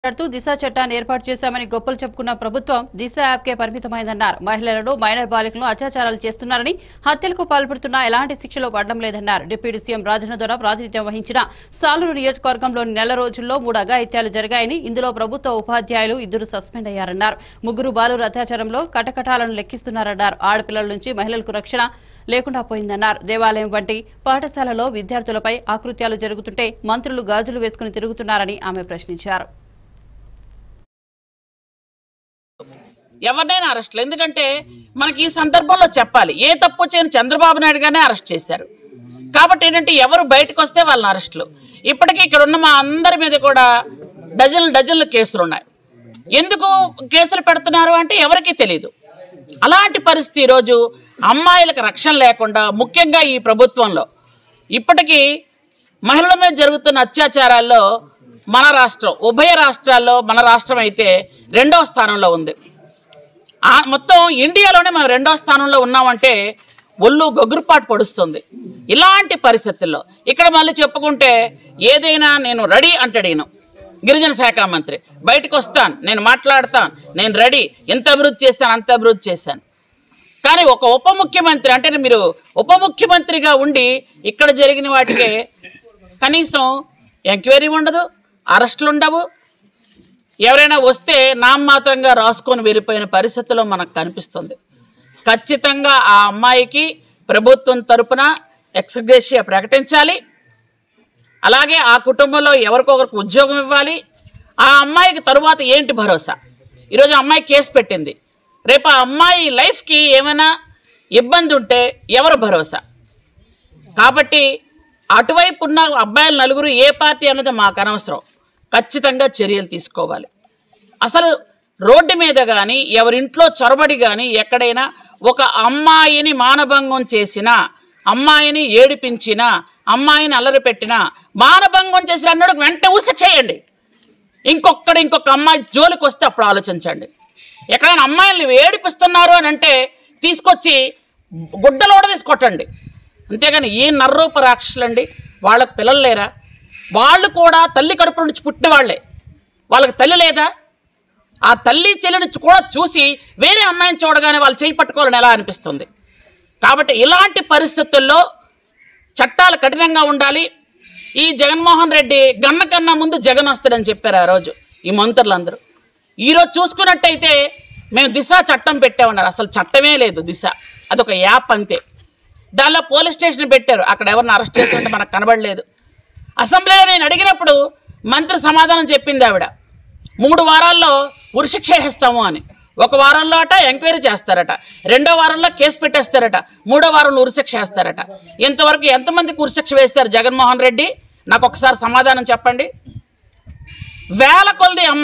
మాట్లాడుతూ దిశ చట్టాన్ని ఏర్పాటు చేశామని గొప్పలు చెప్పుకున్న ప్రభుత్వం దిశ యాప్కే పరిమితమైందన్నారు మహిళలను మైనర్ బాలికలను అత్యాచారాలు చేస్తున్నారని హత్యలకు పాల్పడుతున్నా ఎలాంటి శిక్షలు పడడం లేదన్నారు డిప్యూటీ సీఎం రాజన్న ద్వారా ప్రాతినిధ్యం వహించిన సాలూరు నియోజకవర్గంలోని నెల రోజుల్లో మూడు అఘాయిత్యాలు జరిగాయని ఇందులో ప్రభుత్వ ఉపాధ్యాయులు ఇద్దరు సస్పెండ్ అయ్యారన్నారు ముగ్గురు బాలురు అత్యాచారంలో కటకటాలను లెక్కిస్తున్నారన్నారు ఆడపిల్లల నుంచి మహిళలకు రక్షణ లేకుండా పోయిందన్నారు దేవాలయం వంటి పాఠశాలలో విద్యార్థులపై ఆకృత్యాలు జరుగుతుంటే మంత్రులు గాజులు వేసుకుని తిరుగుతున్నారని ఆమె ప్రశ్నించారు ఎవరినైనా అరెస్ట్లు ఎందుకంటే మనకి ఈ సందర్భంలో చెప్పాలి ఏ తప్పు చేయని చంద్రబాబు నాయుడు గారినే అరెస్ట్ చేశారు కాబట్టి ఏంటంటే ఎవరు బయటకు వస్తే వాళ్ళని అరెస్టులు ఇప్పటికీ ఇక్కడ ఉన్న మా అందరి మీద కూడా డజన్లు డజన్లు కేసులు ఉన్నాయి ఎందుకు కేసులు పెడుతున్నారు అంటే ఎవరికీ తెలియదు అలాంటి పరిస్థితి ఈరోజు అమ్మాయిలకు రక్షణ లేకుండా ముఖ్యంగా ఈ ప్రభుత్వంలో ఇప్పటికీ మహిళల మీద జరుగుతున్న అత్యాచారాల్లో మన రాష్ట్రం ఉభయ రాష్ట్రాల్లో మన రాష్ట్రం అయితే రెండవ స్థానంలో ఉంది ఆ మొత్తం ఇండియాలోనే మనం రెండో స్థానంలో ఉన్నామంటే ఒళ్ళు గొగ్గురుపాటు పొడుస్తుంది ఇలాంటి పరిస్థితుల్లో ఇక్కడ మళ్ళీ చెప్పుకుంటే ఏదైనా నేను రెడీ అంటాడు ఈయన గిరిజన శాఖ మంత్రి బయటకు వస్తాను నేను మాట్లాడతాను నేను రెడీ ఎంత అభివృద్ధి చేస్తాను అంత అభివృద్ధి చేశాను కానీ ఒక ఉప ముఖ్యమంత్రి అంటే మీరు ఉప ముఖ్యమంత్రిగా ఉండి ఇక్కడ జరిగిన వాటికి కనీసం ఎంక్వైరీ ఉండదు అరెస్టులు ఉండవు ఎవరైనా వస్తే నామమాత్రంగా రాసుకొని వెళ్ళిపోయిన పరిస్థితుల్లో మనకు కనిపిస్తుంది ఖచ్చితంగా ఆ అమ్మాయికి ప్రభుత్వం తరపున ఎక్స్గ్రేషియా ప్రకటించాలి అలాగే ఆ కుటుంబంలో ఎవరికొకరికి ఉద్యోగం ఇవ్వాలి ఆ అమ్మాయికి తరువాత ఏంటి భరోసా ఈరోజు అమ్మాయి కేసు పెట్టింది రేపు ఆ అమ్మాయి లైఫ్కి ఏమైనా ఇబ్బంది ఉంటే ఎవరు భరోసా కాబట్టి అటువైపు ఉన్న అబ్బాయిలు నలుగురు ఏ పార్టీ అన్నది మాకు అనవసరం ఖచ్చితంగా చర్యలు తీసుకోవాలి అసలు రోడ్డు మీద కానీ ఎవరింట్లో చొరబడి కానీ ఎక్కడైనా ఒక అమ్మాయిని మానభంగం చేసిన అమ్మాయిని ఏడిపించిన అమ్మాయిని అల్లరి పెట్టిన మానభంగం చేసిన అన్నాడు వెంటనే ఉసి చేయండి ఇంకొక్కడ ఇంకొక అమ్మాయి జోలికి వస్తే అప్పుడు ఆలోచించండి ఎక్కడైనా అమ్మాయిల్ని ఏడిపిస్తున్నారు అని అంటే తీసుకొచ్చి గుడ్డలోడ తీసుకొట్టండి అంతేగాని ఏ నర్రూప రాక్షసులండి వాళ్ళకి పిల్లలు లేరా వాళ్ళు కూడా తల్లి కడుపు నుంచి పుట్టిన వాళ్ళే వాళ్ళకి తల్లి లేదా ఆ తల్లి చెల్లిని కూడా చూసి వేరే అమ్మాయిని చూడగానే వాళ్ళు చేయి పట్టుకోవాలని ఎలా అనిపిస్తుంది కాబట్టి ఇలాంటి పరిస్థితుల్లో చట్టాలు కఠినంగా ఉండాలి ఈ జగన్మోహన్ రెడ్డి గన్న కన్నా ముందు జగన్ వస్తాడని చెప్పారు ఆ రోజు ఈ మంత్రులందరూ ఈరోజు చూసుకున్నట్టయితే మేము దిశ చట్టం పెట్టామన్నారు అసలు చట్టమే లేదు దిశ అదొక యాప్ అంతే దానిలో పోలీస్ స్టేషన్ పెట్టారు అక్కడ ఎవరిని అరెస్ట్ చేసినట్టు మనకు కనబడలేదు అసెంబ్లీలో నేను అడిగినప్పుడు మంత్రి సమాధానం చెప్పింది ఆవిడ మూడు వారాల్లో ఉరిశిక్ష వేస్తాము అని ఒక వారంలో అట ఎంక్వైరీ చేస్తారట రెండో వారంలో కేసు పెట్టేస్తారట మూడో వారంలో ఉరిశిక్ష వేస్తారట ఇంతవరకు ఎంతమందికి ఉరిశిక్ష వేస్తారు జగన్మోహన్ రెడ్డి నాకు ఒకసారి సమాధానం చెప్పండి వేల కొలది అమ్మాయి